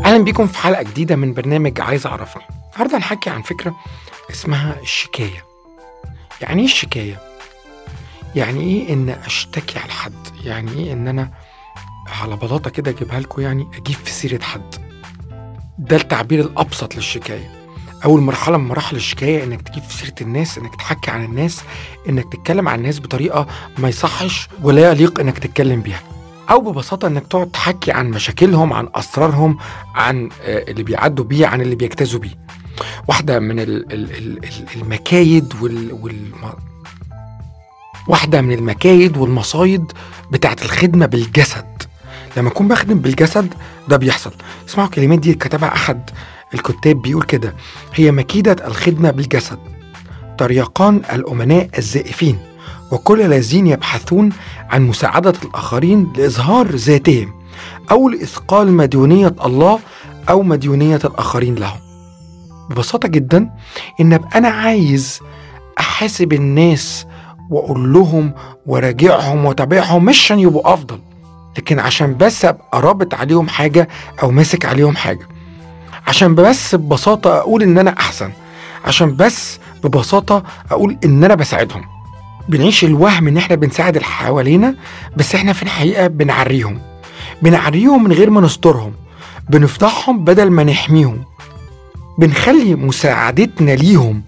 اهلا بيكم في حلقه جديده من برنامج عايز اعرفني النهارده هنحكي عن فكره اسمها الشكايه يعني ايه الشكايه يعني ايه ان اشتكي على حد يعني ايه ان انا على بلاطه كده اجيبها لكم يعني اجيب في سيره حد ده التعبير الابسط للشكايه اول مرحله من مراحل الشكايه انك تجيب في سيره الناس انك تحكي عن الناس انك تتكلم عن الناس بطريقه ما يصحش ولا يليق انك تتكلم بيها او ببساطه انك تقعد تحكي عن مشاكلهم عن اسرارهم عن آه، اللي بيعدوا بيه عن اللي بيجتازوا بيه واحده من ال- ال- ال- ال- المكايد وال, وال واحده من المكايد والمصايد بتاعت الخدمه بالجسد لما اكون بخدم بالجسد ده بيحصل اسمعوا الكلمات دي كتبها احد الكتاب بيقول كده هي مكيده الخدمه بالجسد تريقان الامناء الزائفين وكل الذين يبحثون عن مساعدة الآخرين لإظهار ذاتهم أو لإثقال مديونية الله أو مديونية الآخرين لهم ببساطة جدا إن أبقى أنا عايز أحاسب الناس وأقول لهم وراجعهم وتابعهم مش عشان يبقوا أفضل لكن عشان بس أبقى رابط عليهم حاجة أو ماسك عليهم حاجة عشان بس ببساطة أقول إن أنا أحسن عشان بس ببساطة أقول إن أنا بساعدهم بنعيش الوهم ان احنا بنساعد اللي حوالينا بس احنا في الحقيقه بنعريهم بنعريهم من غير ما نسترهم بنفضحهم بدل ما نحميهم بنخلي مساعدتنا ليهم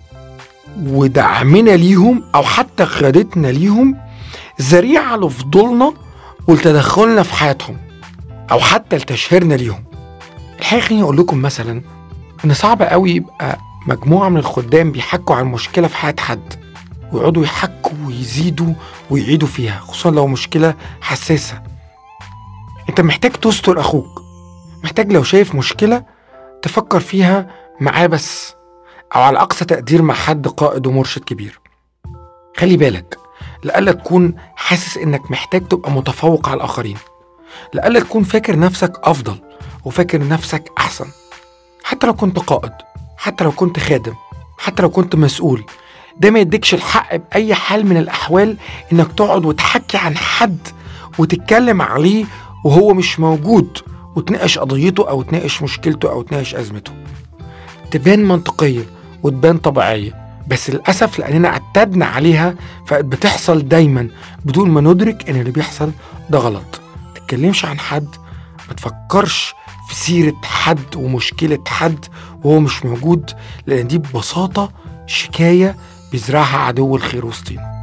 ودعمنا ليهم او حتى قيادتنا ليهم ذريعه لفضولنا ولتدخلنا في حياتهم او حتى لتشهيرنا ليهم الحقيقه خليني اقول لكم مثلا ان صعب قوي يبقى مجموعه من الخدام بيحكوا عن مشكله في حياه حد ويقعدوا يحكوا ويزيدوا ويعيدوا فيها خصوصا لو مشكلة حساسة انت محتاج تستر اخوك محتاج لو شايف مشكلة تفكر فيها معاه بس او على اقصى تقدير مع حد قائد ومرشد كبير خلي بالك لألا تكون حاسس انك محتاج تبقى متفوق على الاخرين لألا تكون فاكر نفسك افضل وفاكر نفسك احسن حتى لو كنت قائد حتى لو كنت خادم حتى لو كنت مسؤول ده ما يديكش الحق بأي حال من الأحوال إنك تقعد وتحكي عن حد وتتكلم عليه وهو مش موجود وتناقش قضيته أو تناقش مشكلته أو تناقش أزمته تبان منطقية وتبان طبيعية بس للأسف لأننا اعتدنا عليها فبقت بتحصل دايما بدون ما ندرك إن اللي بيحصل ده غلط متتكلمش عن حد ما تفكرش في سيرة حد ومشكلة حد وهو مش موجود لأن دي ببساطة شكاية بيزرعها عدو الخير وسطينا